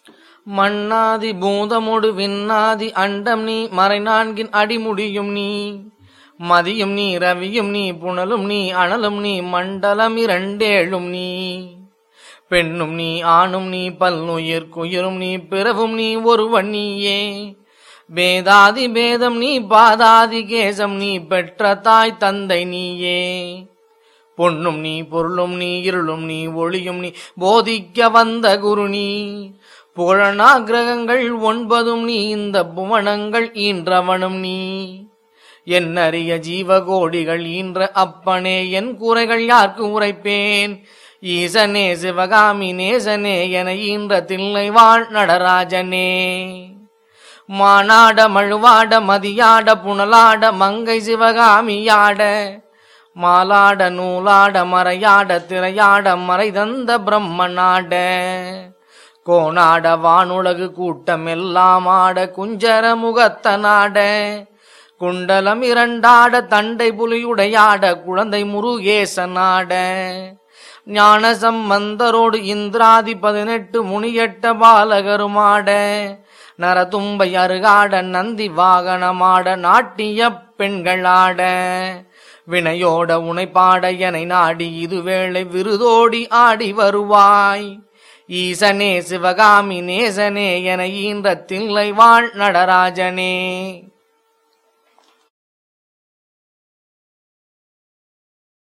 மண்ணாதி பூதமொடு விண்ணாதி அண்டம் நீ மறை நான்கின் அடிமுடியும் நீ மதியும் நீ ரவியும் நீ புனலும் நீ அனலும் நீ மண்டலம் இரண்டேழும் நீ பெண்ணும் நீ ஆணும் நீ பல்லுயிர் குயிரும் நீ பிறவும் நீ ஒருவன் நீயே பேதாதி பேதம் நீ பாதாதி கேசம் நீ பெற்ற தாய் தந்தை நீயே பொன்னும் நீ பொருளும் நீ இருளும் நீ ஒளியும் நீ போதிக்க வந்த குரு நீ புகழனா கிரகங்கள் ஒன்பதும் நீ இந்த புவனங்கள் ஈன்றவனும் நீ என்னறிய ஜீவகோடிகள் ஈன்ற அப்பனே என் குறைகள் யாருக்கு உரைப்பேன் ஈசனே சிவகாமி நேசனே என ஈன்ற தில்லை வாழ் நடராஜனே மானாட மழுவாட மதியாட புனலாட மங்கை சிவகாமியாட மாலாட நூலாட மறையாட திரையாட மறை தந்த பிரம்மனாட கோணாட வானுலகு கூட்டம் எல்லாம் ஆட குஞ்சர முகத்தனாட குண்டலம் இரண்டாட தண்டை புலியுடையாட குழந்தை முருகேசனாட ஞான சம்பந்தரோடு இந்திராதி பதினெட்டு முனியட்ட பாலகருமாட நரதும்பை அருகாட நந்தி வாகனமாட நாட்டிய பெண்களாட வினையோட உனைப்பாட எனை நாடி இதுவேளை விருதோடி ஆடி வருவாய் ஈசனே சிவகாமி நேசனே என ஈன்ற தில்லை வாழ் நடராஜனே